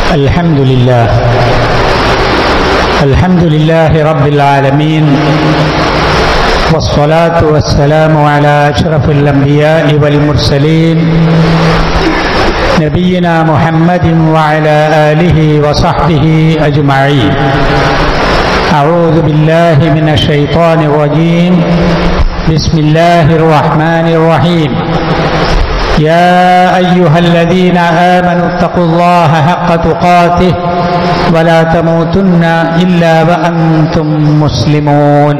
الحمد لله الحمد لله رب العالمين والصلاة والسلام على أشرف الأنبياء والمرسلين نبينا محمد وعلى آله وصحبه أجمعين أعوذ بالله من الشيطان الرجيم بسم الله الرحمن الرحيم يا أيها الذين آمنوا اتقوا الله حق تقاته ولا تموتن إلا وأنتم مسلمون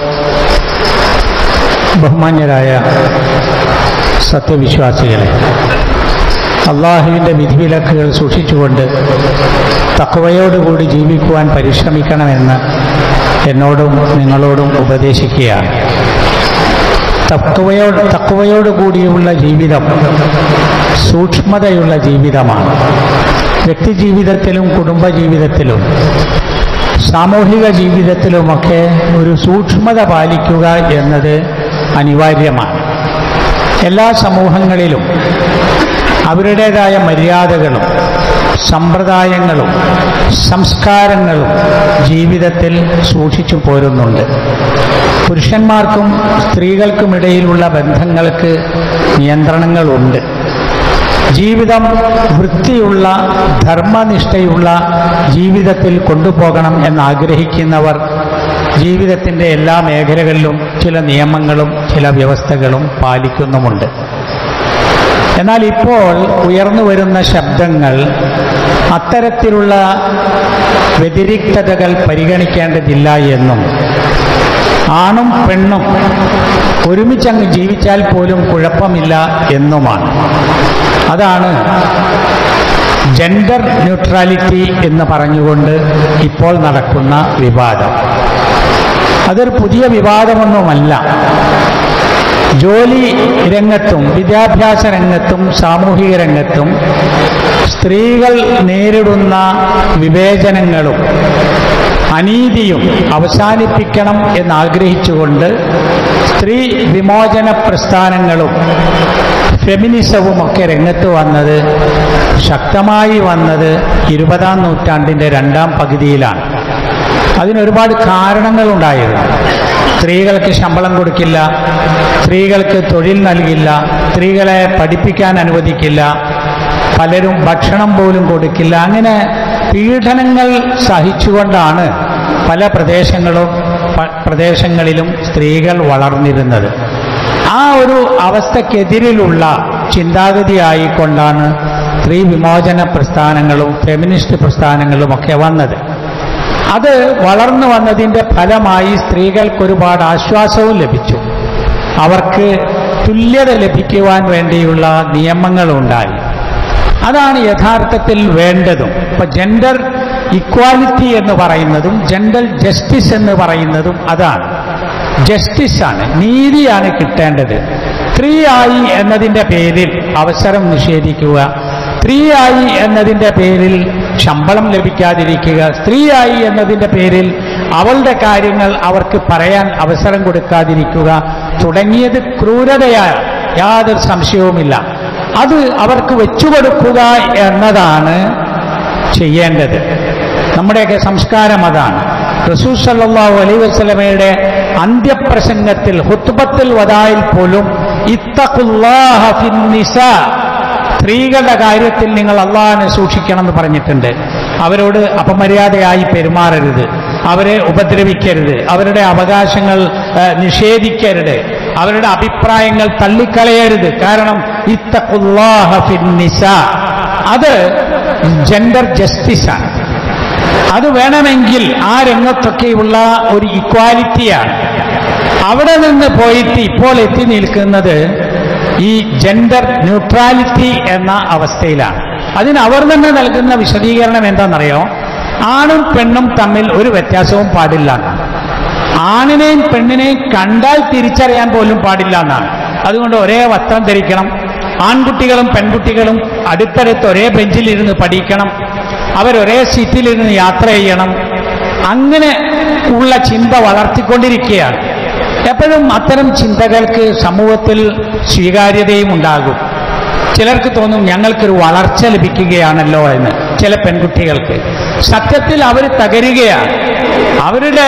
ബഹുമാന്യരായ സത്യവിശ്വാസികളെ അള്ളാഹുവിൻ്റെ വിധിവിലക്കുകൾ സൂക്ഷിച്ചുകൊണ്ട് തക്കവയോടുകൂടി ജീവിക്കുവാൻ പരിശ്രമിക്കണമെന്ന് എന്നോടും നിങ്ങളോടും ഉപദേശിക്കുകയാണ് തക്കവയോട് തക്കവയോടുകൂടിയുള്ള ജീവിതം സൂക്ഷ്മതയുള്ള ജീവിതമാണ് വ്യക്തിജീവിതത്തിലും കുടുംബജീവിതത്തിലും സാമൂഹിക ജീവിതത്തിലുമൊക്കെ ഒരു സൂക്ഷ്മത പാലിക്കുക എന്നത് അനിവാര്യമാണ് എല്ലാ സമൂഹങ്ങളിലും അവരുടേതായ മര്യാദകളും സമ്പ്രദായങ്ങളും സംസ്കാരങ്ങളും ജീവിതത്തിൽ സൂക്ഷിച്ചു പോരുന്നുണ്ട് പുരുഷന്മാർക്കും സ്ത്രീകൾക്കുമിടയിലുള്ള ബന്ധങ്ങൾക്ക് നിയന്ത്രണങ്ങളുണ്ട് ജീവിതം വൃത്തിയുള്ള ധർമ്മനിഷ്ഠയുള്ള ജീവിതത്തിൽ കൊണ്ടുപോകണം എന്നാഗ്രഹിക്കുന്നവർ ജീവിതത്തിൻ്റെ എല്ലാ മേഖലകളിലും ചില നിയമങ്ങളും ചില വ്യവസ്ഥകളും പാലിക്കുന്നുമുണ്ട് എന്നാൽ ഇപ്പോൾ ഉയർന്നു വരുന്ന ശബ്ദങ്ങൾ അത്തരത്തിലുള്ള വ്യതിരിക്തതകൾ പരിഗണിക്കേണ്ടതില്ല എന്നും ആണും പെണ്ണും ഒരുമിച്ചങ്ങ് ജീവിച്ചാൽ പോലും കുഴപ്പമില്ല എന്നുമാണ് അതാണ് ജെൻഡർ ന്യൂട്രാലിറ്റി എന്ന് പറഞ്ഞുകൊണ്ട് ഇപ്പോൾ നടക്കുന്ന വിവാദം അതൊരു പുതിയ വിവാദമൊന്നുമല്ല ജോലി രംഗത്തും വിദ്യാഭ്യാസ രംഗത്തും സാമൂഹിക രംഗത്തും സ്ത്രീകൾ നേരിടുന്ന വിവേചനങ്ങളും അനീതിയും അവസാനിപ്പിക്കണം എന്നാഗ്രഹിച്ചുകൊണ്ട് സ്ത്രീ വിമോചന പ്രസ്ഥാനങ്ങളും ഫെമിനിസവും ഒക്കെ രംഗത്ത് വന്നത് ശക്തമായി വന്നത് ഇരുപതാം നൂറ്റാണ്ടിൻ്റെ രണ്ടാം പകുതിയിലാണ് അതിനൊരുപാട് കാരണങ്ങളുണ്ടായിരുന്നു സ്ത്രീകൾക്ക് ശമ്പളം കൊടുക്കില്ല സ്ത്രീകൾക്ക് തൊഴിൽ നൽകില്ല സ്ത്രീകളെ പഠിപ്പിക്കാൻ അനുവദിക്കില്ല പലരും ഭക്ഷണം പോലും കൊടുക്കില്ല അങ്ങനെ പീഡനങ്ങൾ സഹിച്ചുകൊണ്ടാണ് പല പ്രദേശങ്ങളും പ്രദേശങ്ങളിലും സ്ത്രീകൾ വളർന്നിരുന്നത് ആ ഒരു അവസ്ഥക്കെതിരിലുള്ള ചിന്താഗതിയായിക്കൊണ്ടാണ് സ്ത്രീ വിമോചന പ്രസ്ഥാനങ്ങളും ഫെമിനിസ്റ്റ് പ്രസ്ഥാനങ്ങളും ഒക്കെ വന്നത് അത് വളർന്നു വന്നതിൻ്റെ ഫലമായി സ്ത്രീകൾക്ക് ഒരുപാട് ആശ്വാസവും ലഭിച്ചു അവർക്ക് തുല്യത ലഭിക്കുവാൻ വേണ്ടിയുള്ള നിയമങ്ങളുണ്ടായി അതാണ് യഥാർത്ഥത്തിൽ വേണ്ടതും ഇപ്പൊ ജെൻഡർ ഇക്വാലിറ്റി എന്ന് പറയുന്നതും ജെൻഡർ ജസ്റ്റിസ് എന്ന് പറയുന്നതും അതാണ് ജസ്റ്റിസാണ് നീതിയാണ് കിട്ടേണ്ടത് സ്ത്രീയായി എന്നതിൻ്റെ പേരിൽ അവസരം നിഷേധിക്കുക സ്ത്രീയായി എന്നതിൻ്റെ പേരിൽ ശമ്പളം ലഭിക്കാതിരിക്കുക സ്ത്രീയായി എന്നതിൻ്റെ പേരിൽ അവളുടെ കാര്യങ്ങൾ അവർക്ക് പറയാൻ അവസരം കൊടുക്കാതിരിക്കുക തുടങ്ങിയത് ക്രൂരതയായ യാതൊരു സംശയവുമില്ല അത് അവർക്ക് വെച്ചുകൊടുക്കുക എന്നതാണ് ചെയ്യേണ്ടത് നമ്മുടെയൊക്കെ സംസ്കാരം അതാണ് റസൂൽ സല്ലാഹു അലൈ വസ്ലമയുടെ അന്ത്യപ്രസംഗത്തിൽ ഹുത്തുബത്തിൽ വതായിൽ പോലും ഇത്തഖുല്ലാഹ ഫിന്നിസ സ്ത്രീകളുടെ കാര്യത്തിൽ നിങ്ങൾ അള്ളാഹിനെ സൂക്ഷിക്കണം എന്ന് പറഞ്ഞിട്ടുണ്ട് അവരോട് അപമര്യാദയായി പെരുമാറരുത് അവരെ ഉപദ്രവിക്കരുത് അവരുടെ അവകാശങ്ങൾ നിഷേധിക്കരുത് അവരുടെ അഭിപ്രായങ്ങൾ തള്ളിക്കളയരുത് കാരണം ഇത്തഖുല്ലാഹ ഫിന്നിസ അത് ജെൻഡർ ജസ്റ്റിസാണ് അത് വേണമെങ്കിൽ ആ രംഗത്തൊക്കെയുള്ള ഒരു ഇക്വാലിറ്റിയാണ് അവിടെ നിന്ന് പോയിട്ട് ഇപ്പോൾ എത്തി നിൽക്കുന്നത് ഈ ജെൻഡർ ന്യൂട്രാലിറ്റി എന്ന അവസ്ഥയിലാണ് അതിന് അവർ തന്നെ നൽകുന്ന വിശദീകരണം എന്താണെന്നറിയോ ആണും പെണ്ണും തമ്മിൽ ഒരു വ്യത്യാസവും പാടില്ല എന്നാണ് ആണിനെയും പെണ്ണിനെയും കണ്ടാൽ തിരിച്ചറിയാൻ പോലും പാടില്ല എന്നാണ് അതുകൊണ്ട് ഒരേ വസ്ത്രം ധരിക്കണം ആൺകുട്ടികളും പെൺകുട്ടികളും അടുത്തടുത്ത് ഒരേ ബെഞ്ചിലിരുന്ന് പഠിക്കണം അവരൊരേ സീറ്റിലിരുന്ന് യാത്ര ചെയ്യണം അങ്ങനെ ഉള്ള ചിന്ത വളർത്തിക്കൊണ്ടിരിക്കുകയാണ് എപ്പോഴും അത്തരം ചിന്തകൾക്ക് സമൂഹത്തിൽ സ്വീകാര്യതയും ഉണ്ടാകും ചിലർക്ക് തോന്നും ഞങ്ങൾക്കൊരു വളർച്ച ലഭിക്കുകയാണല്ലോ എന്ന് ചില പെൺകുട്ടികൾക്ക് സത്യത്തിൽ അവർ തകരുകയാണ് അവരുടെ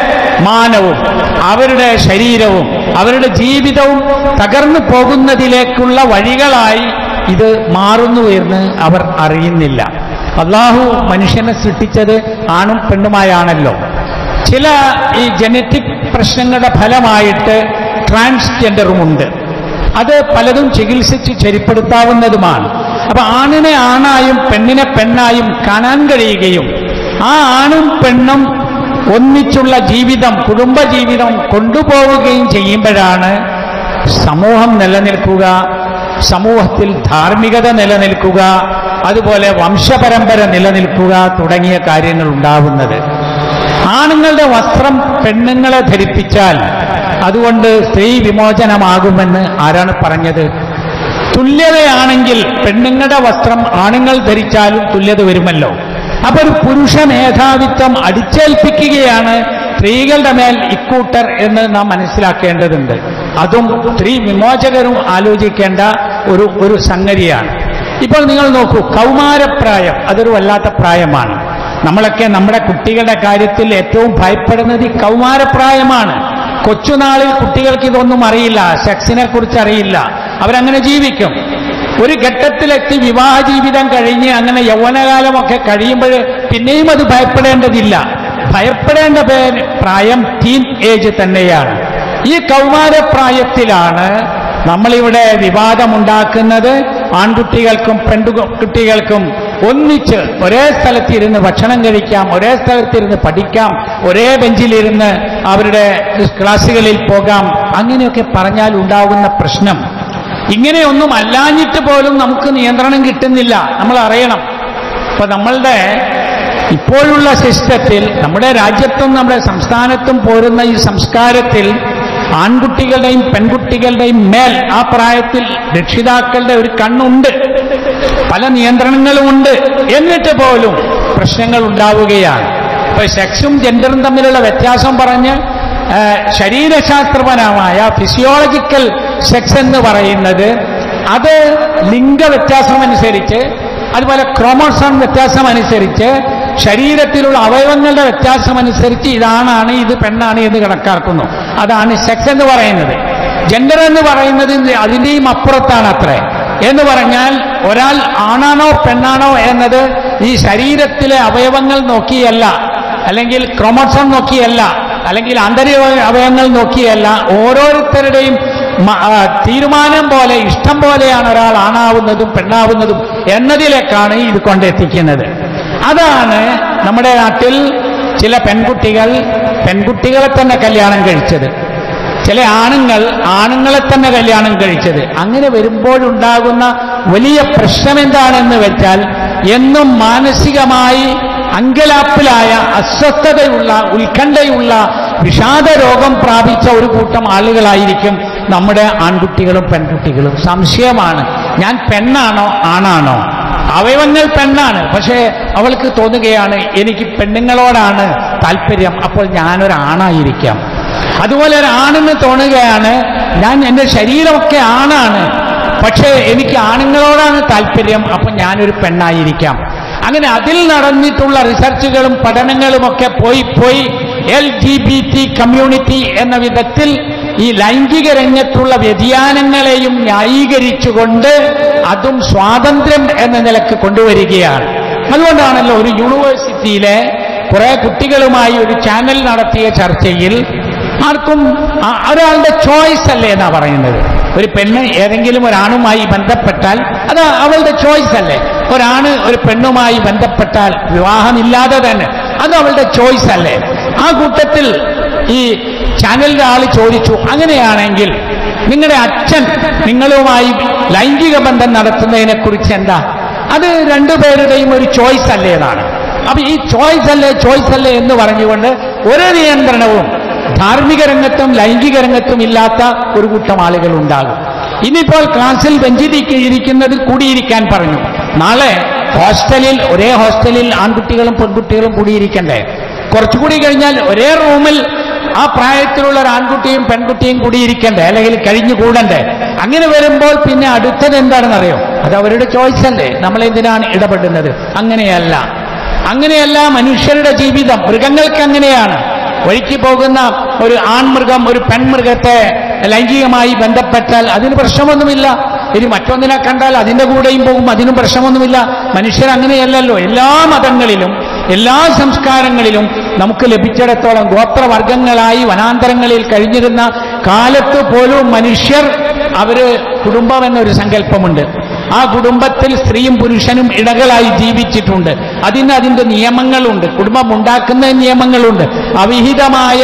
മാനവും അവരുടെ ശരീരവും അവരുടെ ജീവിതവും തകർന്നു പോകുന്നതിലേക്കുള്ള വഴികളായി ഇത് മാറുന്നു എന്ന് അവർ അറിയുന്നില്ല അള്ളാഹു മനുഷ്യനെ സൃഷ്ടിച്ചത് ആണും പെണ്ണുമായാണല്ലോ ചില ഈ ജനറ്റിക് പ്രശ്നങ്ങളുടെ ഫലമായിട്ട് ട്രാൻസ്ജെൻഡറുമുണ്ട് അത് പലതും ചികിത്സിച്ച് ശരിപ്പെടുത്താവുന്നതുമാണ് അപ്പൊ ആണിനെ ആണായും പെണ്ണിനെ പെണ്ണായും കാണാൻ കഴിയുകയും ആ ആണും പെണ്ണും ഒന്നിച്ചുള്ള ജീവിതം കുടുംബജീവിതം കൊണ്ടുപോവുകയും ചെയ്യുമ്പോഴാണ് സമൂഹം നിലനിൽക്കുക സമൂഹത്തിൽ ധാർമ്മികത നിലനിൽക്കുക അതുപോലെ വംശപരമ്പര നിലനിൽക്കുക തുടങ്ങിയ കാര്യങ്ങൾ ഉണ്ടാവുന്നത് ആണുങ്ങളുടെ വസ്ത്രം പെണ്ണുങ്ങളെ ധരിപ്പിച്ചാൽ അതുകൊണ്ട് സ്ത്രീ വിമോചനമാകുമെന്ന് ആരാണ് പറഞ്ഞത് തുല്യതയാണെങ്കിൽ പെണ്ണുങ്ങളുടെ വസ്ത്രം ആണുങ്ങൾ ധരിച്ചാലും തുല്യത വരുമല്ലോ അപ്പൊ ഒരു പുരുഷ മേധാവിത്വം അടിച്ചേൽപ്പിക്കുകയാണ് സ്ത്രീകളുടെ മേൽ ഇക്കൂട്ടർ എന്ന് നാം മനസ്സിലാക്കേണ്ടതുണ്ട് അതും സ്ത്രീ വിമോചകരും ആലോചിക്കേണ്ട ഒരു ഒരു സംഗതിയാണ് ഇപ്പോൾ നിങ്ങൾ നോക്കൂ കൗമാരപ്രായം അതൊരു വല്ലാത്ത പ്രായമാണ് നമ്മളൊക്കെ നമ്മുടെ കുട്ടികളുടെ കാര്യത്തിൽ ഏറ്റവും ഭയപ്പെടുന്നത് ഈ കൗമാരപ്രായമാണ് കൊച്ചുനാളിൽ കുട്ടികൾക്ക് ഇതൊന്നും അറിയില്ല സെക്സിനെ കുറിച്ച് അറിയില്ല അവരങ്ങനെ ജീവിക്കും ഒരു ഘട്ടത്തിലെത്തി വിവാഹ ജീവിതം കഴിഞ്ഞ് അങ്ങനെ യൗവനകാലമൊക്കെ കഴിയുമ്പോൾ പിന്നെയും അത് ഭയപ്പെടേണ്ടതില്ല ഭയപ്പെടേണ്ട പേ- പ്രായം ടീൻ ഏജ് തന്നെയാണ് ഈ കൗമാരപ്രായത്തിലാണ് നമ്മളിവിടെ വിവാദമുണ്ടാക്കുന്നത് ആൺകുട്ടികൾക്കും പെൺകുട്ടികൾക്കും ഒന്നിച്ച് ഒരേ സ്ഥലത്തിരുന്ന് ഭക്ഷണം കഴിക്കാം ഒരേ സ്ഥലത്തിരുന്ന് പഠിക്കാം ഒരേ ബെഞ്ചിലിരുന്ന് അവരുടെ ക്ലാസ്സുകളിൽ പോകാം അങ്ങനെയൊക്കെ പറഞ്ഞാൽ ഉണ്ടാകുന്ന പ്രശ്നം ഇങ്ങനെയൊന്നും അല്ലാഞ്ഞിട്ട് പോലും നമുക്ക് നിയന്ത്രണം കിട്ടുന്നില്ല നമ്മൾ അറിയണം ഇപ്പൊ നമ്മളുടെ ഇപ്പോഴുള്ള സിസ്റ്റത്തിൽ നമ്മുടെ രാജ്യത്തും നമ്മുടെ സംസ്ഥാനത്തും പോരുന്ന ഈ സംസ്കാരത്തിൽ ആൺകുട്ടികളുടെയും പെൺകുട്ടികളുടെയും മേൽ ആ പ്രായത്തിൽ രക്ഷിതാക്കളുടെ ഒരു കണ്ണുണ്ട് പല നിയന്ത്രണങ്ങളുമുണ്ട് എന്നിട്ട് പോലും പ്രശ്നങ്ങൾ ഉണ്ടാവുകയാണ് ഇപ്പൊ സെക്സും ജെൻഡറും തമ്മിലുള്ള വ്യത്യാസം പറഞ്ഞ് ആ, ശരീരശാസ്ത്രപരമായ ഫിസിയോളജിക്കൽ സെക്സ് എന്ന് പറയുന്നത് അത് ലിംഗ വ്യത്യാസമനുസരിച്ച് അതുപോലെ ക്രോമോസോം വ്യത്യാസം അനുസരിച്ച് ശരീരത്തിലുള്ള അവയവങ്ങളുടെ വ്യത്യാസം അനുസരിച്ച് ഇതാണാണ് ഇത് പെണ്ണാണ് എന്ന് കണക്കാക്കുന്നു അതാണ് സെക്സ് എന്ന് പറയുന്നത് ജെൻഡർ എന്ന് പറയുന്നത് ഇത് അതിൻ്റെയും അപ്പുറത്താണ് അത്രേ എന്ന് പറഞ്ഞാൽ ഒരാൾ ആണാണോ പെണ്ണാണോ എന്നത് ഈ ശരീരത്തിലെ അവയവങ്ങൾ നോക്കിയല്ല അല്ലെങ്കിൽ ക്രോമോസോം നോക്കിയല്ല അല്ലെങ്കിൽ ആന്തരിക അവയവങ്ങൾ നോക്കിയല്ല ഓരോരുത്തരുടെയും മ- ആ, തീരുമാനം പോലെ ഇഷ്ടം പോലെയാണ് ഒരാൾ ആണാവുന്നതും പെണ്ണാവുന്നതും എന്നതിലേക്കാണ് ഇത് കൊണ്ടെത്തിക്കുന്നത് അതാണ് നമ്മുടെ നാട്ടിൽ ചില പെൺകുട്ടികൾ പെൺകുട്ടികളെ തന്നെ കല്യാണം കഴിച്ചത് ചില ആണുങ്ങൾ ആണുങ്ങളെ തന്നെ കല്യാണം കഴിച്ചത് അങ്ങനെ വരുമ്പോഴുണ്ടാകുന്ന വലിയ പ്രശ്നം എന്താണെന്ന് വെച്ചാൽ എന്നും മാനസികമായി അങ്കലാപ്പിലായ അസ്വസ്ഥതയുള്ള ഉത്കണ്ഠയുള്ള വിഷാദ രോഗം പ്രാപിച്ച ഒരു കൂട്ടം ആളുകളായിരിക്കും നമ്മുടെ ആൺകുട്ടികളും പെൺകുട്ടികളും സംശയമാണ് ഞാൻ പെണ്ണാണോ ആണാണോ അവയവങ്ങൾ പെണ്ണാണ് പക്ഷേ അവൾക്ക് തോന്നുകയാണ് എനിക്ക് പെണ്ണുങ്ങളോടാണ് താല്പര്യം അപ്പോൾ ഞാനൊരാണായിരിക്കാം അതുപോലെ ഒരാണെന്ന് തോന്നുകയാണ് ഞാൻ എൻ്റെ ശരീരമൊക്കെ ആണാണ് പക്ഷേ എനിക്ക് ആണുങ്ങളോടാണ് താല്പര്യം അപ്പം ഞാനൊരു പെണ്ണായിരിക്കാം അങ്ങനെ അതിൽ നടന്നിട്ടുള്ള റിസർച്ചുകളും പഠനങ്ങളുമൊക്കെ പോയി പോയി L G B T community എന്ന വിധത്തിൽ ഈ ലൈംഗിക രംഗത്തുള്ള വ്യതിയാനങ്ങളെയും ന്യായീകരിച്ചുകൊണ്ട് അതും സ്വാതന്ത്ര്യം എന്ന നിലക്ക് കൊണ്ടുവരികയാണ് അതുകൊണ്ടാണല്ലോ ഒരു യൂണിവേഴ്സിറ്റിയിലെ കുറെ കുട്ടികളുമായി ഒരു ചാനൽ നടത്തിയ ചർച്ചയിൽ ആർക്കും ആ- ഒരാളുടെ ചോയ്സ് അല്ലേ എന്നാ പറയുന്നത് ഒരു പെണ്ണ് ഏതെങ്കിലും ഒരാണുമായി ബന്ധപ്പെട്ടാൽ അത് അവളുടെ ചോയ്സ് അല്ലേ ഒരാണ് ഒരു പെണ്ണുമായി ബന്ധപ്പെട്ടാൽ വിവാഹമില്ലാതെ തന്നെ അത് അവളുടെ ചോയ്സ് അല്ലേ ആ കൂട്ടത്തിൽ ഈ ചാനലിന്റെ ആൾ ചോദിച്ചു അങ്ങനെയാണെങ്കിൽ നിങ്ങളുടെ അച്ഛൻ നിങ്ങളുമായി ലൈംഗിക ബന്ധം നടത്തുന്നതിനെ കുറിച്ച് എന്താ അത് രണ്ടുപേരുടെയും ഒരു ചോയ്സ് അല്ലേ എന്നാണ് അപ്പൊ ഈ ചോയ്സ് അല്ലേ ചോയ്സ് അല്ലേ എന്ന് പറഞ്ഞുകൊണ്ട് ഒരു നിയന്ത്രണവും ധാർമ്മിക രംഗത്തും ലൈംഗിക രംഗത്തും ഇല്ലാത്ത ഒരു കൂട്ടം ആളുകൾ ഉണ്ടാകും ഇനിയിപ്പോൾ ക്ലാസ്സിൽ ബെഞ്ചിരിക്ക ഇരിക്കുന്നതിൽ കൂടിയിരിക്കാൻ പറഞ്ഞു നാളെ ഹോസ്റ്റലിൽ ഒരേ ഹോസ്റ്റലിൽ ആൺകുട്ടികളും പെൺകുട്ടികളും കൂടിയിരിക്കണ്ടേ കുറച്ചുകൂടി കഴിഞ്ഞാൽ ഒരേ റൂമിൽ ആ പ്രായത്തിലുള്ള ഒരു ആൺകുട്ടിയും പെൺകുട്ടിയും കൂടിയിരിക്കണ്ടേ അല്ലെങ്കിൽ കഴിഞ്ഞു കൂടണ്ടേ അങ്ങനെ വരുമ്പോൾ പിന്നെ അടുത്തത് എന്താണെന്നറിയോ അത് അവരുടെ ചോയ്സ് അല്ലേ നമ്മൾ എന്തിനാണ് ഇടപെടുന്നത് അങ്ങനെയല്ല അങ്ങനെയല്ല മനുഷ്യരുടെ ജീവിതം മൃഗങ്ങൾക്ക് അങ്ങനെയാണ് വഴിക്ക് പോകുന്ന ഒരു ആൺമൃഗം ഒരു പെൺമൃഗത്തെ ലൈംഗികമായി ബന്ധപ്പെട്ടാൽ അതിന് പ്രശ്നമൊന്നുമില്ല ഇനി മറ്റൊന്നിനെ കണ്ടാൽ അതിന്റെ കൂടെയും പോകും അതിനും പ്രശ്നമൊന്നുമില്ല മനുഷ്യർ അങ്ങനെയല്ലല്ലോ എല്ലാ മതങ്ങളിലും എല്ലാ സംസ്കാരങ്ങളിലും നമുക്ക് ലഭിച്ചിടത്തോളം ഗോത്രവർഗങ്ങളായി വനാന്തരങ്ങളിൽ കഴിഞ്ഞിരുന്ന കാലത്ത് പോലും മനുഷ്യർ അവര് കുടുംബം എന്നൊരു സങ്കല്പമുണ്ട് ആ കുടുംബത്തിൽ സ്ത്രീയും പുരുഷനും ഇടകളായി ജീവിച്ചിട്ടുണ്ട് അതിന് അതിന്റെ നിയമങ്ങളുണ്ട് കുടുംബം ഉണ്ടാക്കുന്ന നിയമങ്ങളുണ്ട് അവിഹിതമായ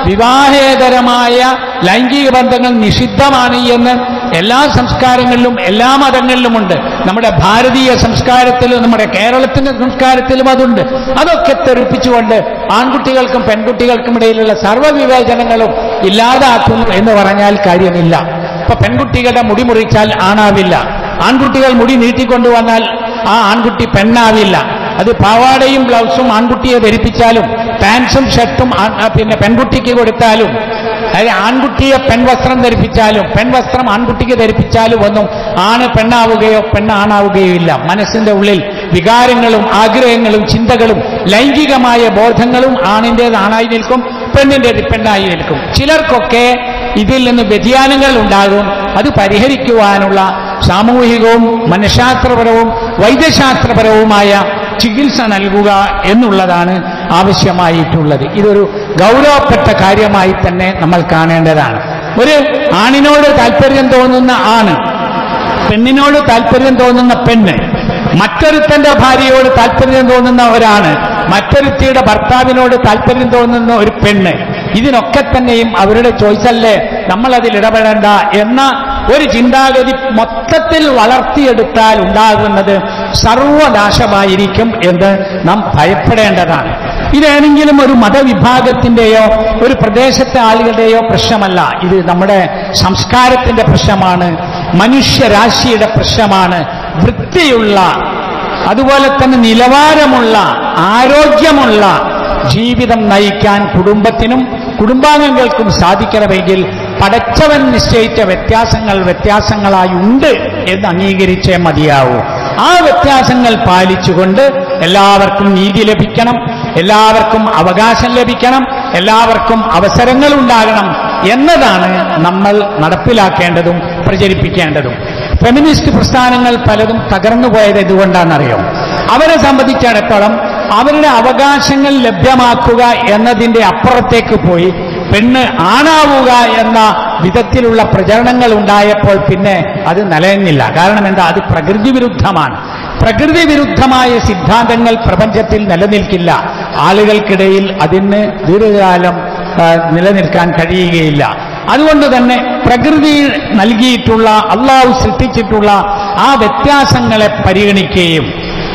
വിവാഹേതരമായ ലൈംഗിക ബന്ധങ്ങൾ നിഷിദ്ധമാണ് എന്ന് എല്ലാ സംസ്കാരങ്ങളിലും എല്ലാ മതങ്ങളിലുമുണ്ട് നമ്മുടെ ഭാരതീയ സംസ്കാരത്തിലും നമ്മുടെ കേരളത്തിന്റെ സംസ്കാരത്തിലും അതുണ്ട് അതൊക്കെ തെറിപ്പിച്ചുകൊണ്ട് ആൺകുട്ടികൾക്കും പെൺകുട്ടികൾക്കും ഇടയിലുള്ള സർവ്വവിവേചനങ്ങളും ഇല്ലാതാക്കുന്നു എന്ന് പറഞ്ഞാൽ കാര്യമില്ല ഇപ്പൊ പെൺകുട്ടികളുടെ മുടി മുറിച്ചാൽ ആണാവില്ല ആൺകുട്ടികൾ മുടി നീട്ടിക്കൊണ്ടുവന്നാൽ ആ ആൺകുട്ടി പെണ്ണാവില്ല അത് പാവാടയും ബ്ലൗസും ആൺകുട്ടിയെ ധരിപ്പിച്ചാലും പാൻസും ഷർട്ടും ആ- ആ പിന്നെ പെൺകുട്ടിക്ക് കൊടുത്താലും അതായത് ആൺകുട്ടിയെ പെൺവസ്ത്രം ധരിപ്പിച്ചാലും പെൺവസ്ത്രം ആൺകുട്ടിക്ക് ധരിപ്പിച്ചാലും ഒന്നും ആണ് പെണ്ണാവുകയോ പെണ്ണാണാവുകയോ ഇല്ല മനസ്സിന്റെ ഉള്ളിൽ വികാരങ്ങളും ആഗ്രഹങ്ങളും ചിന്തകളും ലൈംഗികമായ ബോധങ്ങളും ആണിൻ്റേത് ആണായി നിൽക്കും പെണ്ണിൻ്റേത് പെണ്ണായി നിൽക്കും ചിലർക്കൊക്കെ ഇതിൽ നിന്ന് വ്യതിയാനങ്ങൾ ഉണ്ടാകും അത് പരിഹരിക്കുവാനുള്ള സാമൂഹികവും മനഃശാസ്ത്രപരവും വൈദ്യശാസ്ത്രപരവുമായ ചികിത്സ നൽകുക എന്നുള്ളതാണ് ആവശ്യമായിട്ടുള്ളത് ഇതൊരു ഗൗരവപ്പെട്ട കാര്യമായി തന്നെ നമ്മൾ കാണേണ്ടതാണ് ഒരു ആണിനോട് താല്പര്യം തോന്നുന്ന ആണ് പെണ്ണിനോട് താല്പര്യം തോന്നുന്ന പെണ്ണ് മറ്റൊരുത്തന്റെ ഭാര്യയോട് താല്പര്യം തോന്നുന്ന ഒരാണ് മറ്റൊരുത്തിയുടെ ഭർത്താവിനോട് താല്പര്യം തോന്നുന്ന ഒരു പെണ്ണ് ഇതിനൊക്കെ തന്നെയും അവരുടെ ചോയ്സ് അല്ലേ നമ്മൾ അതിൽ ഇടപെടേണ്ട എന്ന ഒരു ചിന്താഗതി മൊത്തത്തിൽ വളർത്തിയെടുത്താൽ ഉണ്ടാകുന്നത് സർവനാശമായിരിക്കും എന്ന് നാം ഭയപ്പെടേണ്ടതാണ് ഇതേതെങ്കിലും ഒരു മതവിഭാഗത്തിന്റെയോ ഒരു പ്രദേശത്തെ ആളുകളുടെയോ പ്രശ്നമല്ല ഇത് നമ്മുടെ സംസ്കാരത്തിന്റെ പ്രശ്നമാണ് മനുഷ്യരാശിയുടെ പ്രശ്നമാണ് വൃത്തിയുള്ള അതുപോലെ തന്നെ നിലവാരമുള്ള ആരോഗ്യമുള്ള ജീവിതം നയിക്കാൻ കുടുംബത്തിനും കുടുംബാംഗങ്ങൾക്കും സാധിക്കണമെങ്കിൽ പടച്ചവൻ നിശ്ചയിച്ച വ്യത്യാസങ്ങൾ വ്യത്യാസങ്ങളായി ഉണ്ട് എന്ന് അംഗീകരിച്ചേ മതിയാവൂ ആ വ്യത്യാസങ്ങൾ പാലിച്ചുകൊണ്ട് എല്ലാവർക്കും നീതി ലഭിക്കണം എല്ലാവർക്കും അവകാശം ലഭിക്കണം എല്ലാവർക്കും അവസരങ്ങൾ ഉണ്ടാകണം എന്നതാണ് നമ്മൾ നടപ്പിലാക്കേണ്ടതും പ്രചരിപ്പിക്കേണ്ടതും ഫെമിനിസ്റ്റ് പ്രസ്ഥാനങ്ങൾ പലതും തകർന്നു പോയത് എന്തുകൊണ്ടാണെന്നറിയോ അവരെ സംബന്ധിച്ചിടത്തോളം അവരുടെ അവകാശങ്ങൾ ലഭ്യമാക്കുക എന്നതിന്റെ അപ്പുറത്തേക്ക് പോയി പെണ്ണ് ആണാവുക എന്ന വിധത്തിലുള്ള പ്രചരണങ്ങൾ ഉണ്ടായപ്പോൾ പിന്നെ അത് നിലനിന്നില്ല കാരണം എന്താ അത് പ്രകൃതി വിരുദ്ധമാണ് പ്രകൃതി വിരുദ്ധമായ സിദ്ധാന്തങ്ങൾ പ്രപഞ്ചത്തിൽ നിലനിൽക്കില്ല ആളുകൾക്കിടയിൽ അതിന് ദീർഘകാലം ആ, നിലനിൽക്കാൻ കഴിയുകയില്ല അതുകൊണ്ട് തന്നെ പ്രകൃതി നൽകിയിട്ടുള്ള അള്ളാഹു സൃഷ്ടിച്ചിട്ടുള്ള ആ വ്യത്യാസങ്ങളെ പരിഗണിക്കുകയും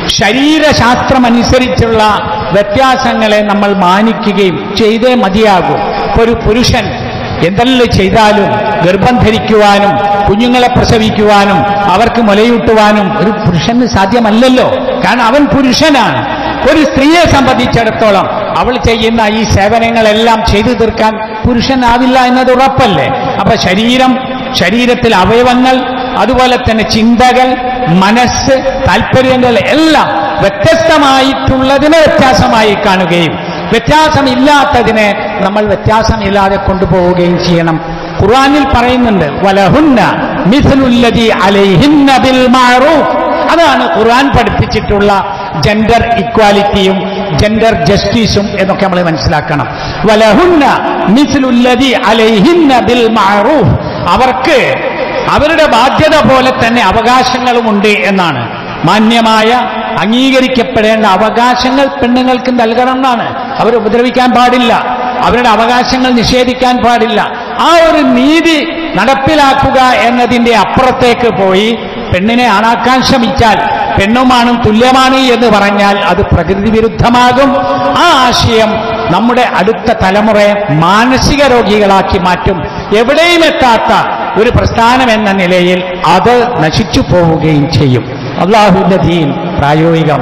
ശരീരശാസ്ത്രമനുസരിച്ചുള്ള വ്യത്യാസങ്ങളെ നമ്മൾ മാനിക്കുകയും ചെയ്തേ മതിയാകൂ ഇപ്പൊ ഒരു പുരുഷൻ എന്തെല്ലാം ചെയ്താലും ഗർഭം ധരിക്കുവാനും കുഞ്ഞുങ്ങളെ പ്രസവിക്കുവാനും അവർക്ക് മുലയൂട്ടുവാനും ഒരു പുരുഷന് സാധ്യമല്ലല്ലോ കാരണം അവൻ പുരുഷനാണ് ഒരു സ്ത്രീയെ സംബന്ധിച്ചിടത്തോളം അവൾ ചെയ്യുന്ന ഈ സേവനങ്ങളെല്ലാം ചെയ്തു തീർക്കാൻ പുരുഷനാവില്ല എന്നത് ഉറപ്പല്ലേ അപ്പൊ ശരീരം ശരീരത്തിൽ അവയവങ്ങൾ അതുപോലെ തന്നെ ചിന്തകൾ മനസ്സ് താല്പര്യങ്ങൾ എല്ലാം വ്യത്യസ്തമായിട്ടുള്ളതിനെ വ്യത്യാസമായി കാണുകയും വ്യത്യാസമില്ലാത്തതിനെ നമ്മൾ വ്യത്യാസമില്ലാതെ കൊണ്ടുപോവുകയും ചെയ്യണം ഖുർആനിൽ പറയുന്നുണ്ട് വലഹുന്ന മിഥുലുല്ലതി അലൈഹിന്ന ബിൽ മഅറൂഫ് അതാണ് ഖുർആൻ പഠിപ്പിച്ചിട്ടുള്ള ജെൻഡർ ഇക്വാലിറ്റിയും ജെൻഡർ ജസ്റ്റിസും എന്നൊക്കെ നമ്മൾ മനസ്സിലാക്കണം വലഹുന്ന മിഥുലുല്ലതി അലൈഹിന്ന ബിൽ മഅറൂഫ് അവർക്ക് അവരുടെ ബാധ്യത പോലെ തന്നെ അവകാശങ്ങളുമുണ്ട് എന്നാണ് മാന്യമായ അംഗീകരിക്കപ്പെടേണ്ട അവകാശങ്ങൾ പെണ്ണുങ്ങൾക്ക് നൽകണം എന്നാണ് അവർ ഉപദ്രവിക്കാൻ പാടില്ല അവരുടെ അവകാശങ്ങൾ നിഷേധിക്കാൻ പാടില്ല ആ ഒരു നീതി നടപ്പിലാക്കുക എന്നതിന്റെ അപ്പുറത്തേക്ക് പോയി പെണ്ണിനെ ആണാക്കാൻ ശ്രമിച്ചാൽ പെണ്ണുമാണും തുല്യമാണ് എന്ന് പറഞ്ഞാൽ അത് പ്രകൃതി വിരുദ്ധമാകും ആ ആശയം നമ്മുടെ അടുത്ത തലമുറയെ മാനസിക രോഗികളാക്കി മാറ്റും എവിടെയും എത്താത്ത ഒരു പ്രസ്ഥാനം എന്ന നിലയിൽ അത് നശിച്ചു പോവുകയും ചെയ്യും അള്ളാഹുവിന്റെ ദീൻ പ്രായോഗികമാണ്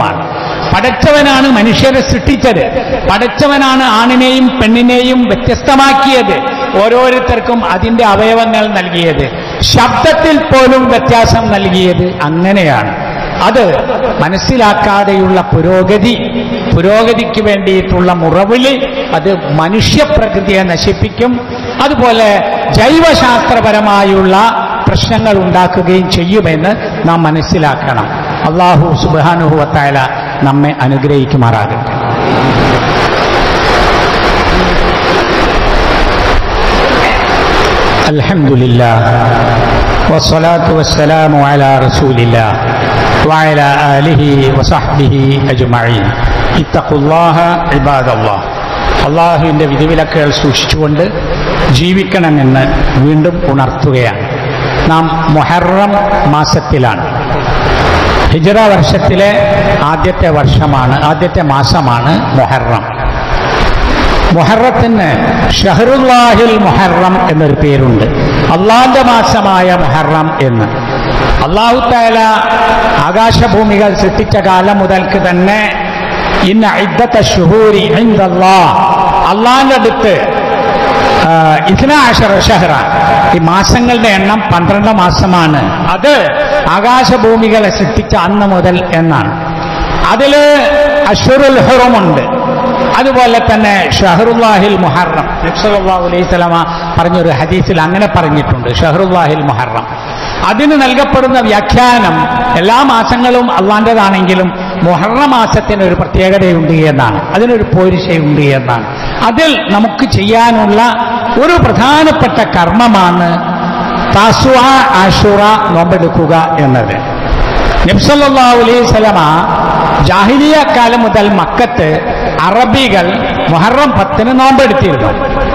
പടച്ചവനാണ് മനുഷ്യരെ സൃഷ്ടിച്ചത് പടച്ചവനാണ് ആണിനെയും പെണ്ണിനെയും വ്യത്യസ്തമാക്കിയത് ഓരോരുത്തർക്കും അതിന്റെ അവയവങ്ങൾ നൽകിയത് ശബ്ദത്തിൽ പോലും വ്യത്യാസം നൽകിയത് അങ്ങനെയാണ് അത് മനസ്സിലാക്കാതെയുള്ള പുരോഗതി പുരോഗതിക്ക് വേണ്ടിയിട്ടുള്ള മുറവിളി അത് മനുഷ്യപ്രകൃതിയെ നശിപ്പിക്കും അതുപോലെ ജൈവശാസ്ത്രപരമായുള്ള പ്രശ്നങ്ങൾ ഉണ്ടാക്കുകയും ചെയ്യുമെന്ന് നാം മനസ്സിലാക്കണം അള്ളാഹു സുബാനുഹുവത്തായ നമ്മെ അനുഗ്രഹിക്കുമാറാകട്ടെ الحمد لله والصلاة والسلام على رسول الله وعلى آله وصحبه أجمعين اتقوا الله عباد الله അള്ളാഹുവിൻ്റെ വിധിവിലക്കുകൾ സൂക്ഷിച്ചുകൊണ്ട് ജീവിക്കണമെന്ന് വീണ്ടും ഉണർത്തുകയാണ് നാം മൊഹറം മാസത്തിലാണ് ഹിജറ വർഷത്തിലെ ആദ്യത്തെ വർഷമാണ് ആദ്യത്തെ മാസമാണ് മൊഹറം മൊഹറത്തിന് ഷഹറുല്ലാഹിൽ മൊഹറം എന്നൊരു പേരുണ്ട് അള്ളാന്റെ മാസമായ മൊഹറം എന്ന് അള്ളാഹു താല ആകാശഭൂമികൾ സൃഷ്ടിച്ച കാലം മുതൽക്ക് തന്നെ ഇന്ന ഇദ്ദത്ത ഷുഹൂരി അള്ളാന്റെ അടുത്ത് ഇസ്നാഷറ ഷഹറ ഈ മാസങ്ങളുടെ എണ്ണം പന്ത്രണ്ട് മാസമാണ് അത് ആകാശഭൂമികളെ സൃഷ്ടിച്ച അന്ന് മുതൽ എന്നാണ് അതില് അഷുറുൽ ഹുറമുണ്ട് അതുപോലെ തന്നെ ഷഹറുല്ലാഹിൽ മുഹറം നബ്സല്ലാഹു അലൈഹി സ്വലമ പറഞ്ഞൊരു ഹദീസിൽ അങ്ങനെ പറഞ്ഞിട്ടുണ്ട് ഷഹറുല്ലാഹിൽ മുഹറം അതിന് നൽകപ്പെടുന്ന വ്യാഖ്യാനം എല്ലാ മാസങ്ങളും അള്ളാൻ്റെതാണെങ്കിലും മുഹറ മാസത്തിന് ഒരു പ്രത്യേകതയുണ്ട് എന്നാണ് അതിനൊരു പോരിശയുണ്ട് എന്നാണ് അതിൽ നമുക്ക് ചെയ്യാനുള്ള ഒരു പ്രധാനപ്പെട്ട കർമ്മമാണ് താസുവ ആഷുറ നോമ്പെടുക്കുക എന്നത് നബ്സല്ലാ അലൈഹി സ്വലമ ജാഹിലിയ കാലം മുതൽ മക്കത്ത് അറബികൾ മുഹറം പത്തിന് നോമ്പെടുത്തിരുന്നു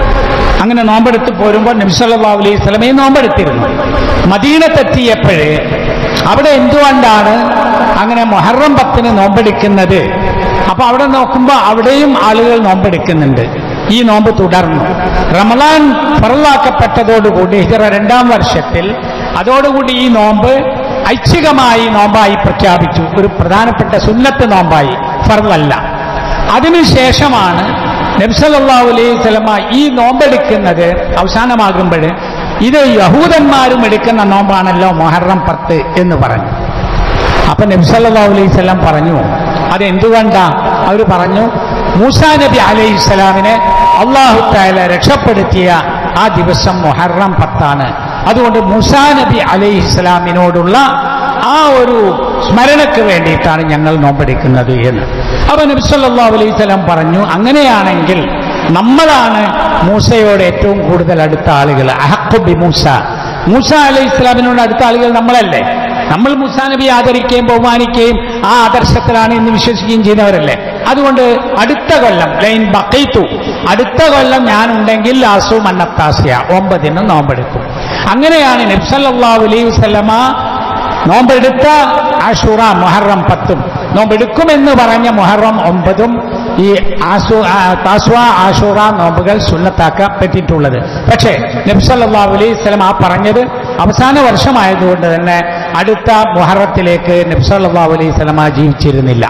അങ്ങനെ നോമ്പെടുത്ത് പോരുമ്പോൾ നബ്സല്ലാ അലൈഹി സ്വലമയും നോമ്പെടുത്തിരുന്നു മദീനത്തെത്തിയപ്പോഴേ അവിടെ എന്തുകൊണ്ടാണ് അങ്ങനെ മൊഹറം പത്തിന് നോമ്പെടുക്കുന്നത് അപ്പൊ അവിടെ നോക്കുമ്പോൾ അവിടെയും ആളുകൾ നോമ്പെടുക്കുന്നുണ്ട് ഈ നോമ്പ് തുടർന്നു റമലാൻ ഫറലാക്കപ്പെട്ടതോടുകൂടി ഹിജറ രണ്ടാം വർഷത്തിൽ അതോടുകൂടി ഈ നോമ്പ് ഐച്ഛികമായി നോമ്പായി പ്രഖ്യാപിച്ചു ഒരു പ്രധാനപ്പെട്ട സുന്നത്ത് നോമ്പായി ഫറലല്ല അതിനുശേഷമാണ് നബ്സല്ലാ അലൈഹി സ്വലമ ഈ നോമ്പെടുക്കുന്നത് അവസാനമാകുമ്പോൾ ഇത് യഹൂദന്മാരും എടുക്കുന്ന നോമ്പാണല്ലോ മൊഹറം പത്ത് എന്ന് പറഞ്ഞു അപ്പൊ നബ്സല്ലാ അലൈഹി സ്വലം പറഞ്ഞു അതെന്തുകൊണ്ടാ അവർ പറഞ്ഞു മൂസാ നബി അലൈഹി സ്വലാമിനെ അള്ളാഹു താല രക്ഷപ്പെടുത്തിയ ആ ദിവസം മൊഹറം പത്താണ് അതുകൊണ്ട് മൂസാ നബി അലൈഹി സ്വലാമിനോടുള്ള ആ ഒരു സ്മരണയ്ക്ക് വേണ്ടിയിട്ടാണ് ഞങ്ങൾ നോമ്പെടുക്കുന്നത് എന്ന് അപ്പൊ നബി സല്ലാ അലൈഹി സ്വലാം പറഞ്ഞു അങ്ങനെയാണെങ്കിൽ നമ്മളാണ് മൂസയോട് ഏറ്റവും കൂടുതൽ അടുത്ത ആളുകൾ അഹക്കുബി മൂസ മൂസ അലൈഹി ഇസ്ലാമിനോട് അടുത്ത ആളുകൾ നമ്മളല്ലേ നമ്മൾ മൂസാ നബി ആദരിക്കുകയും ബഹുമാനിക്കുകയും ആ ആദർശത്തിലാണ് ഇന്ന് വിശ്വസിക്കുകയും ചെയ്യുന്നവരല്ലേ അതുകൊണ്ട് അടുത്ത കൊല്ലം ലൈൻ ബക്കൈത്തു അടുത്ത കൊല്ലം ഞാനുണ്ടെങ്കിൽ ലാസു മന്നത്താസിയ ഒമ്പതിന് നോമ്പെടുക്കും അങ്ങനെയാണ് നബ്സല്ലാ അലൈഹി വസല്ലമ നോമ്പെടുത്ത ആഷുറ മുഹറം പത്തും നോമ്പെടുക്കുമെന്ന് പറഞ്ഞ മുഹറം ഒമ്പതും ഈ ആസു താസ്വ ആഷുറ നോമ്പുകൾ സുന്നത്താക്കപ്പെട്ടിട്ടുള്ളത് പക്ഷേ നബ്സല്ലാ അലൈഹി സ്വലം ആ പറഞ്ഞത് അവസാന വർഷമായതുകൊണ്ട് തന്നെ അടുത്ത മുഹറത്തിലേക്ക് നബ്സല്ലാ അലൈഹി സ്വലമ ജീവിച്ചിരുന്നില്ല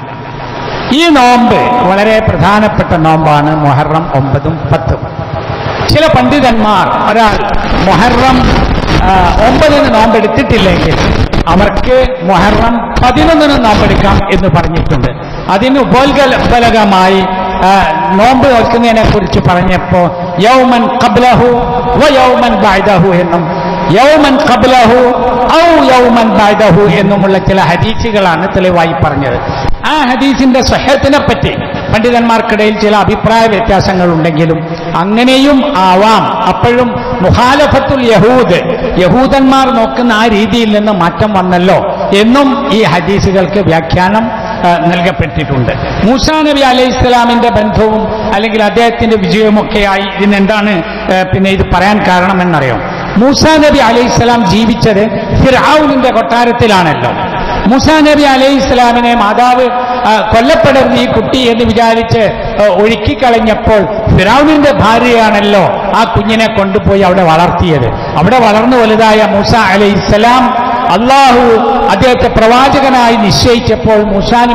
ഈ നോമ്പ് വളരെ പ്രധാനപ്പെട്ട നോമ്പാണ് മുഹറം ഒമ്പതും പത്തും ചില പണ്ഡിതന്മാർ ഒരാൾ മുഹറം ഒമ്പതിന് നോമ്പെടുത്തിട്ടില്ലെങ്കിൽ അവർക്ക് മുഹറം പതിനൊന്നിന് നോമ്പെടുക്കാം എന്ന് പറഞ്ഞിട്ടുണ്ട് അതിന് ഉപോത്ബലകമായി നോമ്പ് നോക്കുന്നതിനെ കുറിച്ച് പറഞ്ഞപ്പോ യൗമൻ കബ്ലഹു വ യൗമൻ ബായ്ദഹു എന്നും യൗമൻ കബ്ലഹു ഔ യൗമൻ ബായ്ദഹു എന്നുമുള്ള ചില ഹദീസുകളാണ് തെളിവായി പറഞ്ഞത് ആ ഹദീസിന്റെ സ്വഹത്തിനെ പറ്റി പണ്ഡിതന്മാർക്കിടയിൽ ചില അഭിപ്രായ വ്യത്യാസങ്ങൾ ഉണ്ടെങ്കിലും അങ്ങനെയും ആവാം അപ്പോഴും മുഖാലഫത്തുൽ യഹൂദ് യഹൂദന്മാർ നോക്കുന്ന ആ രീതിയിൽ നിന്ന് മാറ്റം വന്നല്ലോ എന്നും ഈ ഹദീസുകൾക്ക് വ്യാഖ്യാനം നൽകപ്പെട്ടിട്ടുണ്ട് മൂസാ നബി അലൈഹി ഇസ്ലാമിന്റെ ബന്ധവും അല്ലെങ്കിൽ അദ്ദേഹത്തിന്റെ വിജയവുമൊക്കെയായി ഇതിനെന്താണ് പിന്നെ ഇത് പറയാൻ കാരണമെന്നറിയാം മൂസാ നബി അലൈഹി ഇസ്ലാം ജീവിച്ചത് ഫിർഔനിന്റെ കൊട്ടാരത്തിലാണല്ലോ മൂസാ നബി അലൈഹി ഇസ്ലാമിനെ മാതാവ് കൊല്ലപ്പെടരുത് ഈ കുട്ടി എന്ന് വിചാരിച്ച് ഒഴുക്കിക്കളഞ്ഞപ്പോൾ ഫിറൌനിന്റെ ഭാര്യയാണല്ലോ ആ കുഞ്ഞിനെ കൊണ്ടുപോയി അവിടെ വളർത്തിയത് അവിടെ വളർന്നു വലുതായ മൂസ അലൈഹി ഇസ്ലാം അള്ളാഹു അദ്ദേഹത്തെ പ്രവാചകനായി നിശ്ചയിച്ചപ്പോൾ മൂസാ നബി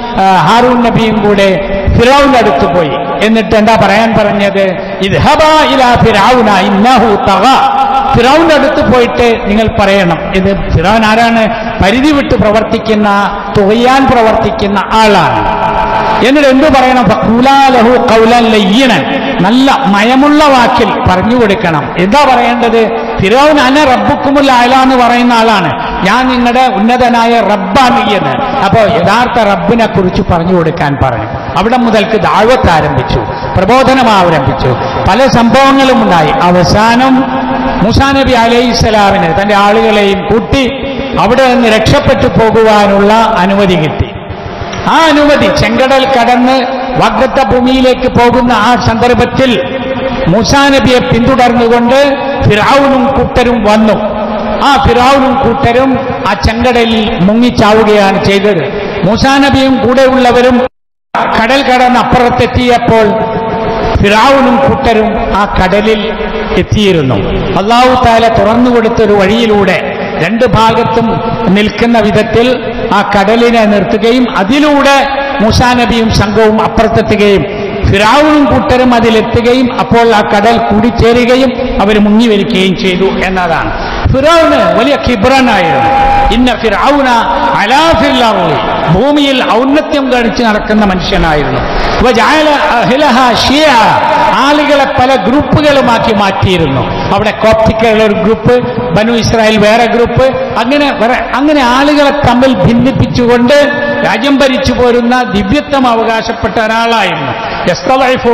ആ, ഹാറൂൻ നബിയും കൂടെ ഫിറൌന്റെ അടുത്ത് പോയി എന്നിട്ട് എന്താ പറയാൻ പറഞ്ഞത് ഇദ്ഹബാ ഇലാ ഫിറഔന ഇന്നഹു തഗ ഫിറൌന്റെ അടുത്ത് പോയിട്ട് നിങ്ങൾ പറയണം ഇത് ഫിറൌൻ ആരാണ് പരിധി വിട്ട് പ്രവർത്തിക്കുന്ന തുകയാൻ പ്രവർത്തിക്കുന്ന ആളാണ് എന്നിട്ട് എന്തു പറയണം ഫഖൂലാലഹു ഖൗലൻ ലയ്യിനൻ നല്ല മയമുള്ള വാക്കിൽ പറഞ്ഞു കൊടുക്കണം എന്താ പറയേണ്ടത് ഫിറൌൻ അന റബ്ബുക്കുമുൽ ആല എന്ന് പറയുന്ന ആളാണ് ഞാൻ നിങ്ങളുടെ ഉന്നതനായ റബ്ബാണ് എന്ന് അപ്പോൾ യഥാർത്ഥ റബ്ബിനെ കുറിച്ച് പറഞ്ഞു കൊടുക്കാൻ പറഞ്ഞു അവിടെ മുതൽക്ക് ദാഴ്വത്ത് ആരംഭിച്ചു പ്രബോധനം ആരംഭിച്ചു പല സംഭവങ്ങളും ഉണ്ടായി അവസാനം മൂസാ നബി അലൈഹി സ്വലാമിന് തന്റെ ആളുകളെയും കൂട്ടി അവിടെ നിന്ന് രക്ഷപ്പെട്ടു പോകുവാനുള്ള അനുമതി കിട്ടി ആ അനുമതി ചെങ്കടൽ കടന്ന് വാഗ്ദത്ത ഭൂമിയിലേക്ക് പോകുന്ന ആ സന്ദർഭത്തിൽ മൂസാ നബിയെ പിന്തുടർന്നുകൊണ്ട് ഫിറാവുനും കൂട്ടരും വന്നു ആ ഫിറാവുനും കൂട്ടരും ആ ചെങ്കടലിൽ മുങ്ങിച്ചാവുകയാണ് ചെയ്തത് മൂസാ നബിയും കൂടെയുള്ളവരും കടൽ കടന്ന് അപ്പുറത്തെത്തിയപ്പോൾ ഫിറാവുനും കൂട്ടരും ആ കടലിൽ എത്തിയിരുന്നു അള്ളാഹു താല തുറന്നു കൊടുത്തൊരു വഴിയിലൂടെ രണ്ട് ഭാഗത്തും നിൽക്കുന്ന വിധത്തിൽ ആ കടലിനെ നിർത്തുകയും അതിലൂടെ മൂസാ നബിയും സംഘവും അപ്പുറത്തെത്തുകയും ഫിറാവുനും കൂട്ടരും അതിലെത്തുകയും അപ്പോൾ ആ കടൽ കൂടിച്ചേരുകയും അവർ മുങ്ങി വലിക്കുകയും ചെയ്തു എന്നതാണ് ഫിറാവുന് വലിയ കിബ്രനായിരുന്നു ഇന്ന ഫിറൌന അലാ ഫിൽ അർളി ഭൂമിയിൽ ഔന്നത്യം കാണിച്ച് നടക്കുന്ന മനുഷ്യനായിരുന്നു വജഅല അഹ്ലഹ ഷിയ ആളുകളെ പല ഗ്രൂപ്പുകളുമാക്കി മാറ്റിയിരുന്നു അവിടെ കോപ്റ്റിക്കുള്ള ഒരു ഗ്രൂപ്പ് ബനു ഇസ്രായേൽ വേറെ ഗ്രൂപ്പ് അങ്ങനെ വേറെ അങ്ങനെ ആളുകളെ തമ്മിൽ ഭിന്നിപ്പിച്ചുകൊണ്ട് രാജ്യം ഭരിച്ചു പോരുന്ന ദിവ്യത്വം അവകാശപ്പെട്ട ഒരാളായിരുന്നു യസ്തവൈഫു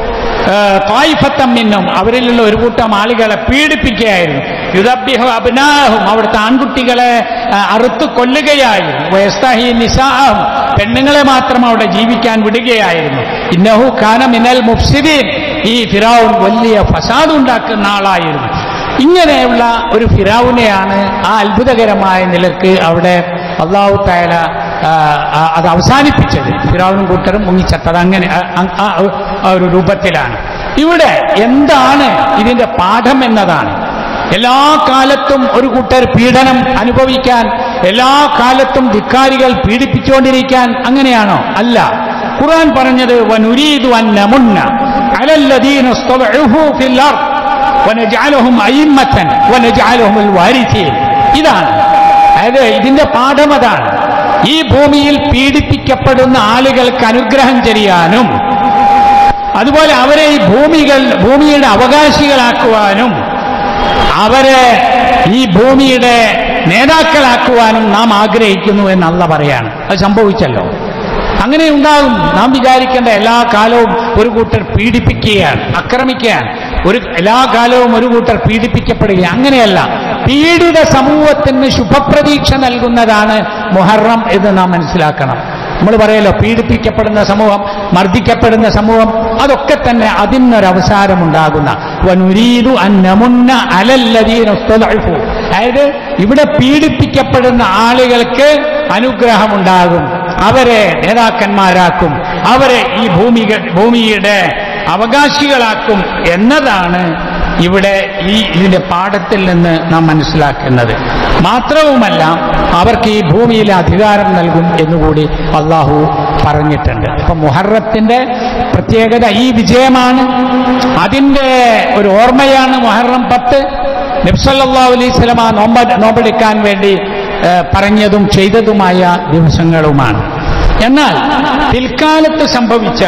തായിഫത്തം മിന്നും അവരിലുള്ള ഒരു കൂട്ടം ആളുകളെ പീഡിപ്പിക്കുകയായിരുന്നു യുദ്ധബ്യഹു അബ്നാഹും അവിടുത്തെ ആൺകുട്ടികളെ ആ, അറുത്ത് കൊല്ലുകയായിരുന്നു വയസ്താഹി നിസാഹും പെണ്ണുങ്ങളെ മാത്രം അവിടെ ജീവിക്കാൻ വിടുകയായിരുന്നു ഇന്നഹു ഖാന മിനൽ മുഫ്സിദീൻ ഈ ഫിറാവുൻ വലിയ ഫസാദ് ഉണ്ടാക്കുന്ന ആളായിരുന്നു ഇങ്ങനെയുള്ള ഒരു ഫിറാവുനെയാണ് ആ അത്ഭുതകരമായ നിലക്ക് അവിടെ അള്ളാഹു താല ആ, ആ, അത് അവസാനിപ്പിച്ചത് ഫിറാവുനും കൂട്ടരും മുങ്ങിച്ചത്തത് അങ്ങനെ ആ, ആ, ആ, ആ ഒരു രൂപത്തിലാണ് ഇവിടെ എന്താണ് ഇതിന്റെ പാഠം എന്നതാണ് എല്ലാ കാലത്തും ഒരു കൂട്ടർ പീഡനം അനുഭവിക്കാൻ എല്ലാ കാലത്തും ധിക്കാരികൾ പീഡിപ്പിച്ചുകൊണ്ടിരിക്കാൻ അങ്ങനെയാണോ അല്ല ഖുർആൻ പറഞ്ഞത് വനുരീദു അൻ നമുന്ന അലല്ലദീന ഇസ്തദഉഫു ഫിൽ അർദ് വനജഅലഹും അയിമ്മത്തൻ വനജഅലഹുൽ വാരിസീൻ ഇതാണ് അതായത് ഇതിന്റെ പാഠം അതാണ് ഈ ഭൂമിയിൽ പീഡിപ്പിക്കപ്പെടുന്ന ആളുകൾക്ക് അനുഗ്രഹം ചെയ്യാനും അതുപോലെ അവരെ ഈ ഭൂമികൾ ഭൂമിയുടെ അവകാശികളാക്കുവാനും അവരെ ഈ ഭൂമിയുടെ നേതാക്കളാക്കുവാനും നാം ആഗ്രഹിക്കുന്നു എന്ന് അല്ല പറയാണ് അത് സംഭവിച്ചല്ലോ അങ്ങനെ ഉണ്ടാകും നാം വിചാരിക്കേണ്ട എല്ലാ കാലവും ഒരു കൂട്ടർ പീഡിപ്പിക്കുകയാണ് ആക്രമിക്കുകയാണ് ഒരു എല്ലാ കാലവും ഒരു കൂട്ടർ പീഡിപ്പിക്കപ്പെടുകയാണ് അങ്ങനെയല്ല പീഡിത സമൂഹത്തിന് ശുഭപ്രതീക്ഷ നൽകുന്നതാണ് മുഹറം എന്ന് നാം മനസ്സിലാക്കണം നമ്മൾ പറയല്ലോ പീഡിപ്പിക്കപ്പെടുന്ന സമൂഹം മർദ്ദിക്കപ്പെടുന്ന സമൂഹം അതൊക്കെ തന്നെ അതിനൊരവസാരമുണ്ടാകുന്ന വനുരീതു അന്നമുന്ന അലല്ലദീന ഉസ്തദഉഫു. അതായത് ഇവിടെ പീഡിപ്പിക്കപ്പെടുന്ന ആളുകൾക്ക് അനുഗ്രഹമുണ്ടാകും അവരെ നേതാക്കന്മാരാക്കും അവരെ ഈ ഭൂമിക ഭൂമിയുടെ അവകാശികളാക്കും എന്നതാണ് ഇവിടെ ഈ ഇതിന്റെ പാഠത്തിൽ നിന്ന് നാം മനസ്സിലാക്കുന്നത് മാത്രവുമല്ല അവർക്ക് ഈ ഭൂമിയിലെ അധികാരം നൽകും എന്നുകൂടി അള്ളാഹു പറഞ്ഞിട്ടുണ്ട് അപ്പൊ മുഹറത്തിന്റെ പ്രത്യേകത ഈ വിജയമാണ് അതിന്റെ ഒരു ഓർമ്മയാണ് മുഹറം പത്ത് നബ്സല്ലാ അലൈഹി സ്വലമ നോമ്പ നോമ്പെടുക്കാൻ വേണ്ടി ഏഹ്, പറഞ്ഞതും ചെയ്തതുമായ ദിവസങ്ങളുമാണ് എന്നാൽ പിൽക്കാലത്ത് സംഭവിച്ച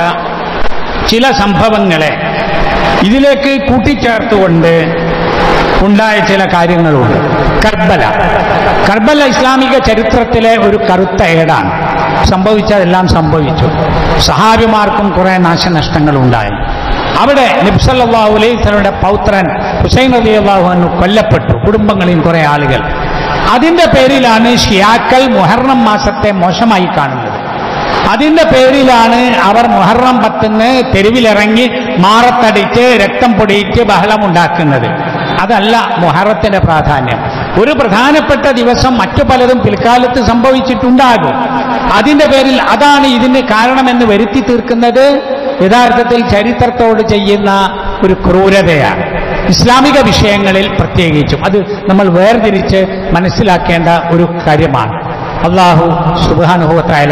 ചില സംഭവങ്ങളെ ഇതിലേക്ക് കൂട്ടിച്ചേർത്തുകൊണ്ട് ഉണ്ടായ ചില കാര്യങ്ങളുണ്ട് കർബല കർബല ഇസ്ലാമിക ചരിത്രത്തിലെ ഒരു കറുത്ത ഏടാണ് സംഭവിച്ചതെല്ലാം സംഭവിച്ചു സഹാബിമാർക്കും കുറെ നാശനഷ്ടങ്ങൾ ഉണ്ടായി അവിടെ നിബ്സല്ലാഹു അലൈഹിയുടെ പൗത്രൻ ഹുസൈൻ അലി അള്ളാഹു കൊല്ലപ്പെട്ടു കുടുംബങ്ങളെയും കുറെ ആളുകൾ അതിന്റെ പേരിലാണ് ഷിയാക്കൾ മുഹറം മാസത്തെ മോശമായി കാണുന്നത് അതിന്റെ പേരിലാണ് അവർ മുഹറം പത്തിന് തെരുവിലിറങ്ങി മാറത്തടിച്ച് രക്തം പൊടിയിച്ച് ബഹളമുണ്ടാക്കുന്നത് അതല്ല മുഹറത്തിന്റെ പ്രാധാന്യം ഒരു പ്രധാനപ്പെട്ട ദിവസം മറ്റു പലതും പിൽക്കാലത്ത് സംഭവിച്ചിട്ടുണ്ടാകും അതിന്റെ പേരിൽ അതാണ് ഇതിന് കാരണമെന്ന് വരുത്തി തീർക്കുന്നത് യഥാർത്ഥത്തിൽ ചരിത്രത്തോട് ചെയ്യുന്ന ഒരു ക്രൂരതയാണ് ഇസ്ലാമിക വിഷയങ്ങളിൽ പ്രത്യേകിച്ചും അത് നമ്മൾ വേർതിരിച്ച് മനസ്സിലാക്കേണ്ട ഒരു കാര്യമാണ് അള്ളാഹു സുബാനുഭവത്തായ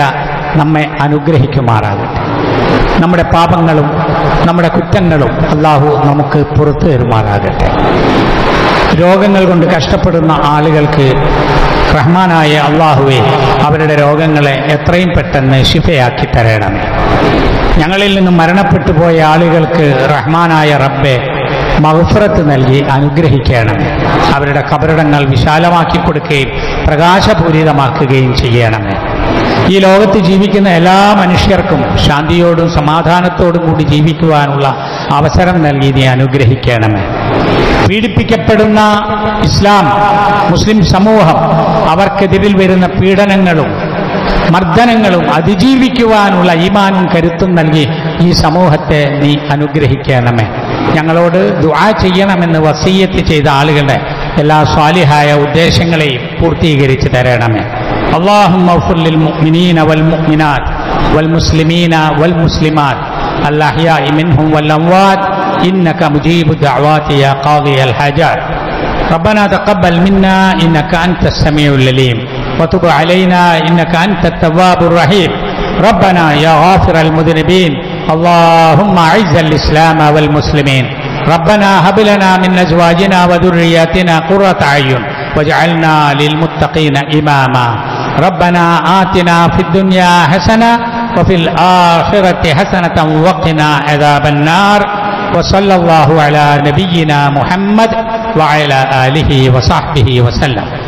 നമ്മെ അനുഗ്രഹിക്കുമാറാകട്ടെ നമ്മുടെ പാപങ്ങളും നമ്മുടെ കുറ്റങ്ങളും അള്ളാഹു നമുക്ക് പുറത്തു തരുമാറാകട്ടെ രോഗങ്ങൾ കൊണ്ട് കഷ്ടപ്പെടുന്ന ആളുകൾക്ക് റഹ്മാനായ അള്ളാഹുവെ അവരുടെ രോഗങ്ങളെ എത്രയും പെട്ടെന്ന് ശിഫയാക്കി തരണമേ ഞങ്ങളിൽ നിന്നും മരണപ്പെട്ടു പോയ ആളുകൾക്ക് റഹ്മാനായ റബ്ബെ മഹഫറത്ത് നൽകി അനുഗ്രഹിക്കണമേ അവരുടെ കബറിടങ്ങൾ വിശാലമാക്കി കൊടുക്കുകയും പ്രകാശപൂരിതമാക്കുകയും ചെയ്യണമേ ഈ ലോകത്ത് ജീവിക്കുന്ന എല്ലാ മനുഷ്യർക്കും ശാന്തിയോടും സമാധാനത്തോടും കൂടി ജീവിക്കുവാനുള്ള അവസരം നൽകി നീ അനുഗ്രഹിക്കണമേ പീഡിപ്പിക്കപ്പെടുന്ന ഇസ്ലാം മുസ്ലിം സമൂഹം അവർക്കെതിരിൽ വരുന്ന പീഡനങ്ങളും മർദ്ദനങ്ങളും അതിജീവിക്കുവാനുള്ള ഈമാനും കരുത്തും നൽകി ഈ സമൂഹത്തെ നീ അനുഗ്രഹിക്കണമേ ഞങ്ങളോട് ദുആ ചെയ്യണമെന്ന് വസീയത്ത് ചെയ്ത ആളുകളുടെ എല്ലാ സ്വാലിഹായ ഉദ്ദേശങ്ങളെയും പൂർത്തീകരിച്ച് തരണമേ اللهم اغفر للمؤمنين والمؤمنات والمسلمين والمسلمات الأحياء منهم والأموات إنك مجيب الدعوات يا قاضي الحاجات ربنا تقبل منا إنك أنت السميع العليم وتب علينا إنك أنت التواب الرحيم ربنا يا غافر المذنبين اللهم أعز الإسلام والمسلمين ربنا هب لنا من أزواجنا وذرياتنا قرة أعين واجعلنا للمتقين إماما ربنا آتنا في الدنيا حسنة وفي الآخرة حسنة وقنا عذاب النار وصلى الله على نبينا محمد وعلى آله وصحبه وسلم